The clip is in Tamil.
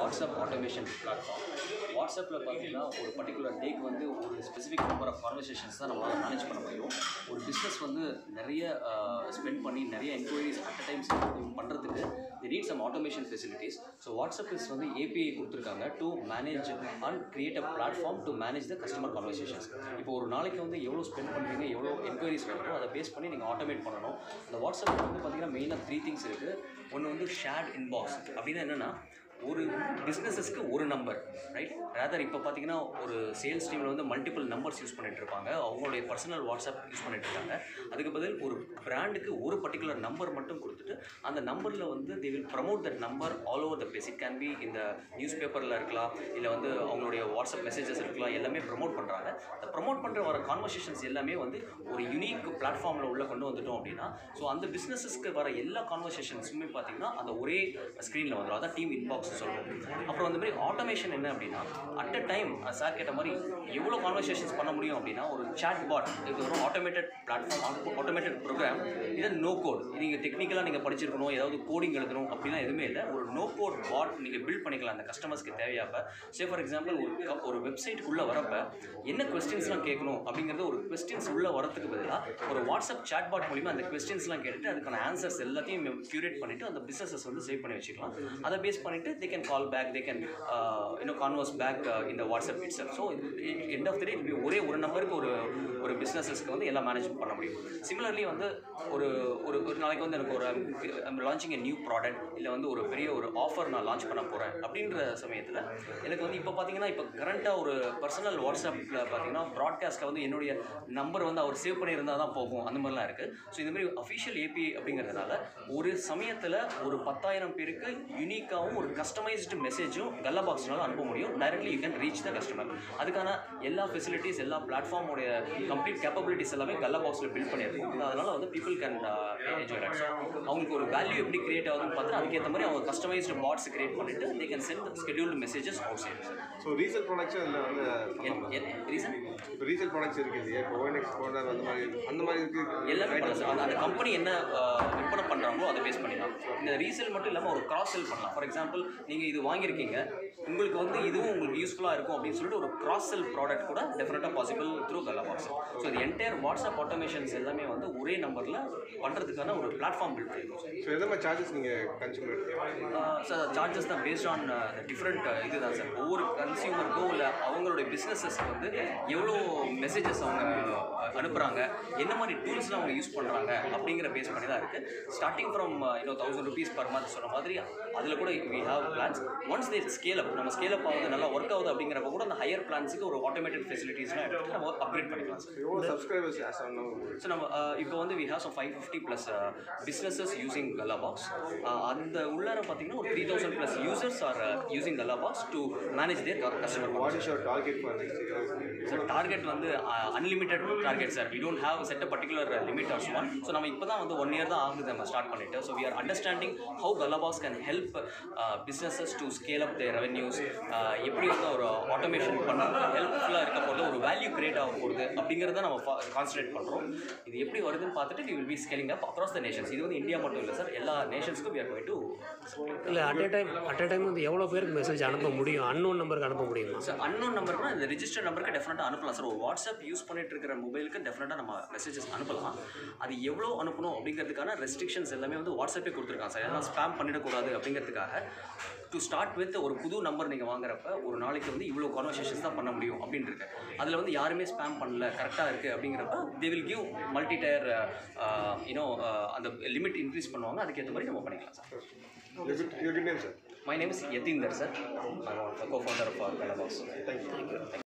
வாட்ஸ்அப் ஆட்டோமேஷன் பிளாட்ஃபார்ம் வாட்ஸ்அப்பில் பார்த்தீங்கன்னா ஒரு பர்டிகுலர் டேக்கு வந்து ஒரு ஸ்பெசிஃபிக் நம்பர் ஆஃப் கான்வர்சேஷன்ஸ் தான் நம்மளால் மேனேஜ் பண்ண முடியும் ஒரு பிஸ்னஸ் வந்து நிறைய ஸ்பெண்ட் பண்ணி நிறைய என்கொயரிஸ் அட் டைம்ஸ் பண்ணுறதுக்கு the need some automation facilities so WhatsApp is வந்து ஏபிஐ கொடுத்துருக்காங்க to manage and create a platform to manage the customer conversations இப்போ ஒரு நாளைக்கு வந்து எவ்வளோ ஸ்பெண்ட் பண்ணுறீங்க எவ்வளோ என்கொயரிஸ் வருதோ அதை பேஸ் பண்ணி நீங்கள் ஆட்டோமேட் பண்ணணும் அந்த வாட்ஸ்அப் வந்து பார்த்தீங்கன்னா மெயினாக த்ரீ திங்ஸ் இருக்குது ஒன்று வந்து ஷேர்ட் இன்பாக்ஸ் அப்படின்னா என்னென்னா ஒரு பிஸ்னஸஸ்க்கு ஒரு நம்பர் ரைட் ரேதர் இப்போ பார்த்தீங்கன்னா ஒரு சேல்ஸ் டீமில் வந்து மல்டிபிள் நம்பர்ஸ் யூஸ் பண்ணிட்டு இருப்பாங்க அவங்களுடைய பர்சனல் வாட்ஸ்அப் யூஸ் பண்ணிட்டு இருக்காங்க அதுக்கு பதில் ஒரு பிராண்டுக்கு ஒரு பர்டிகுலர் நம்பர் மட்டும் கொடுத்துட்டு அந்த நம்பரில் வந்து they will promote that number all over the place it can be இந்த நியூஸ் பேப்பரில் இருக்கலாம் இல்லை வந்து அவங்களுடைய வாட்ஸ்அப் மெசேஜஸ் இருக்கலாம் எல்லாமே ப்ரமோட் பண்ணுறாங்க அந்த ப்ரமோட் பண்ணுற வர கான்வர்சேஷன்ஸ் எல்லாமே வந்து ஒரு யூனிக் பிளாட்ஃபார்மில் உள்ள கொண்டு வந்துட்டோம் அப்படின்னா ஸோ அந்த பிஸ்னஸஸ்க்கு வர எல்லா கான்வர்சேஷன்ஸுமே பார்த்தீங்கன்னா அந்த ஒரே ஸ்க்ரீனில் வந்துடும் அதான் டீம் இன்பாக்ஸ் சொல்லுவோம் அப்புறம் அந்த மாதிரி ஆட்டோமேஷன் என்ன அப்படின்னா அட் அ டைம் சார் கேட்ட மாதிரி எவ்வளோ கான்வர்சேஷன்ஸ் பண்ண முடியும் அப்படின்னா ஒரு சாட் பாட் இது ஒரு ஆட்டோமேட்டட் பிளாட்ஃபார்ம் ஆட்டோமேட்டட் ப்ரோக்ராம் இது நோ கோட் நீங்கள் டெக்னிக்கலாக நீங்கள் படிச்சிருக்கணும் ஏதாவது கோடிங் எழுதணும் அப்படிலாம் எதுவுமே இல்லை ஒரு நோ கோட் பாட் நீங்கள் பில்ட் பண்ணிக்கலாம் அந்த கஸ்டமர்ஸ்க்கு தேவையாப்ப சே ஃபார் எக்ஸாம்பிள் ஒரு க- ஒரு வெப்சைட்டுக்குள்ளே வரப்ப என்ன கொஸ்டின்ஸ்லாம் கேட்கணும் அப்படிங்கிறது ஒரு கொஸ்டின்ஸ் உள்ளே வரதுக்கு பதிலாக ஒரு வாட்ஸ்அப் சாட் பாட் மூலிமா அந்த கொஸ்டின்ஸ்லாம் கேட்டுட்டு அதுக்கான ஆன்சர்ஸ் எல்லாத்தையும் க்யூரேட் பண்ணிவிட்டு அந்த பிஸ்னஸஸ் வந்து சேவ் பண்ணி வச்சுக்கலாம் அதை பேஸ் பண்ணிவிட்டு they can call back they can இன்னும் கான்வர்ஸ் பேக் இந்த WhatsApp it's so end of the day ஒரே ஒரு நம்பருக்கு ஒரு ஒரு பிஸ்னஸஸ்க்கு வந்து எல்லாம் மேனேஜ் பண்ண முடியும் சிமிலர்லி வந்து ஒரு ஒரு ஒரு நாளைக்கு வந்து எனக்கு ஒரு லான்ச்சிங் எ நியூ ப்ராடக்ட் இல்லை வந்து ஒரு பெரிய ஒரு ஆஃபர் நான் லான்ச் பண்ண போகிறேன் அப்படின்ற சமயத்தில் எனக்கு வந்து இப்போ பார்த்தீங்கன்னா இப்போ கரண்ட்டாக ஒரு பர்சனல் வாட்ஸ்அப்பில் பார்த்தீங்கன்னா ப்ராட்காஸ்ட்டில் வந்து என்னுடைய நம்பர் வந்து அவர் சேவ் பண்ணியிருந்தால் தான் போகும் அந்த மாதிரிலாம் இருக்குது ஸோ இந்த மாதிரி அஃபிஷியல் ஏபிஐ அப்படிங்கிறதுனால ஒரு சமயத்தில் ஒரு பத்தாயிரம் பேருக்கு யூனிக்காகவும் ஒரு கஸ்டமைஸ்டு மெசேஜும் கல்லா பாக்ஸ்னால அனுப்ப முடியும் directly you can reach the customer அதுக்கான எல்லா ஃபெசிலிட்டிஸ் எல்லா பிளாட்ஃபார்மோடைய கம்ப்ளீட் கேப்பபிலிட்டிஸ் எல்லாமே கல்லா பாக்ஸில் பில்ட் பண்ணியிருக்கோம் அதனால் வந்து பீப்புள் கேன் என்ஜாய் தட் அவங்களுக்கு ஒரு வேல்யூ எப்படி கிரியேட் ஆகுதுன்னு பார்த்து அதுக்கேற்ற மாதிரி அவங்க கஸ்டமைஸ்டு பாட்ஸ் கிரியேட் பண்ணிட்டு they can send scheduled messages outside so resale ப்ராடக்ட்ஸும் இதில் வந்து ரீசன் இப்போ ரீசேல் ப்ராடக்ட்ஸ் இருக்குது இல்லையா இப்போ ஓஎன்எக்ஸ் பவுடர் அந்த மாதிரி அந்த மாதிரி இருக்குது எல்லாமே பண்ணலாம் சார் அந்த- அந்த கம்பெனி என்ன அஹ், விற்பனை பண்ணுறாங்களோ அதை பேஸ் பண்ணிடலாம் இந்த ரீசேல் மட்டும் இல்லாமல் ஒரு கிராஸ் செல் பண்ணலாம் ஃபார் எக்ஸாம்பிள் நீங்கள் இது வாங்கியிருக்கீங்க உங்களுக்கு வந்து இதுவும் உங்களுக்கு யூஸ்ஃபுல்லாக இருக்கும் அப்படின்னு சொல்லிட்டு ஒரு கிராஸ் செல் ப்ராடக்ட் கூட டெஃபினட்டாக possible through Gallabox so இது என்டையர் வாட்ஸ்அப் ஆட்டோமேஷன்ஸ் எல்லாமே வந்து ஒரே நம்பரில் பண்ணுறதுக்கான ஒரு பிளாட்ஃபார்ம் பில்ட் பண்ணிருக்கோம் சார் ஸோ எந்த மாதிரி சார்ஜஸ் நீங்கள் கன்சியூமர் எடுத்துக்கலாம் சார் சார்ஜஸ் தான் பேஸ்ட் ஆன் டிஃப்ரெண்ட் இதுதான் சார் ஒவ்வொரு கன்சியூமருக்கோ இல்லை அவங்களுடைய பிஸ்னஸஸ்க்கு வந்து எவ்வளோ மெசேஜஸ் அவங்க அனுப்புகிறாங்க என்ன மாதிரி டூல்ஸ்லாம் அவங்க யூஸ் பண்ணுறாங்க அப்படிங்கிற பேஸ் பண்ணி தான் இருக்குது ஸ்டார்டிங் ஃப்ரம் இன்னும் தௌசண்ட் ருபீஸ் பர் மந்த் சொன்ன மாதிரி அதில் கூட we have plans once they scale up நம்ம ஸ்கேல் அப் ஆகுது நல்லா ஒர்க் ஆகுது அப்படிங்கிறப்ப கூட அந்த ஹையர் பிளான்ஸுக்கு ஒரு ஆட்டோமேட்டட் ஃபெசிலிட்டிஸ்லாம் எடுத்து நம்ம அப்கிரேட் பண்ணிக்கலாம் சார் எவ்வளோ சப்ஸ்கிரைபர்ஸ் ஆஸ் ஆன் ஸோ நம்ம uh, இப்போ வந்து we have some five fifty plus businesses using Gallabox அந்த உள்ளார பார்த்தீங்கன்னா ஒரு three thousand plus users are using Gallabox to manage their customer what is your target for next year sir target வந்து unlimited target sir we don't have set a particular limit or one so நம்ம இப்போ தான் வந்து ஒன் இயர் தான் ஆகுது நம்ம ஸ்டார்ட் பண்ணிட்டு so we are understanding how Gallabox can help businesses to scale up their revenues எப்படி வந்து ஒரு ஆட்டோமேஷன் பண்ண ஹெல்ப்ஃபுல்லாக இருக்க போகிறது ஒரு வேல்யூ கிரியேட் ஆக போகிறது அப்படிங்கிறத நம்ம கான்சன்ட்ரேட் பண்ணுறோம் இது எப்படி வருதுன்னு பார்த்துட்டு we will be scaling up across the nations இது வந்து இந்தியா மட்டும் இல்லை சார் எல்லா நேஷன்ஸ்க்கும் வி ஆர் கோயிங் டு இல்லை at a time at a time வந்து எவ்வளோ பேருக்கு மெசேஜ் அனுப்ப முடியும் அன்னோன் நம்பருக்கு அனுப்ப முடியுமா சார் அன்னோன் நம்பர்னா இந்த ரிஜிஸ்டர் நம்பருக்கு டெஃபினட்டாக அனுப்பலாம் சார் ஒரு வாட்ஸ்அப் யூஸ் பண்ணிட்டு இருக்கிற மொபைலுக்கு டெஃபினட்டாக நம்ம மெசேஜஸ் அனுப்பலாம் அது எவ்வளோ அனுப்பணும் அப்படிங்கிறதுக்கான ரெஸ்ட்ரிக்ஷன்ஸ் எல்லாமே வந்து வாட்ஸ்அப்பே கொடுத்துருக்காங்க சார் ஏன்னா ஸ்பேம் பண்ணிடக்கூடாது அப்படிங்கிறதுக்காக டு ஸ்டார்ட் வித் ஒரு புது நம்பர் நீங்கள் வாங்குறப்ப ஒரு நாளைக்கு வந்து இவ்வளோ கான்வர்சேஷன்ஸ் தான் பண்ண முடியும் அப்படின்னு இருக்கு அதில் வந்து யாருமே ஸ்பேம் பண்ணல கரெக்டாக இருக்குது அப்படிங்கிறப்ப they will give multi tier you know அந்த லிமிட் இன்க்ரீஸ் பண்ணுவாங்க அதுக்கேற்ற மாதிரி நம்ம பண்ணிக்கலாம் sir your good name sir my name is Yatinder sir co founder of Gallabox thank you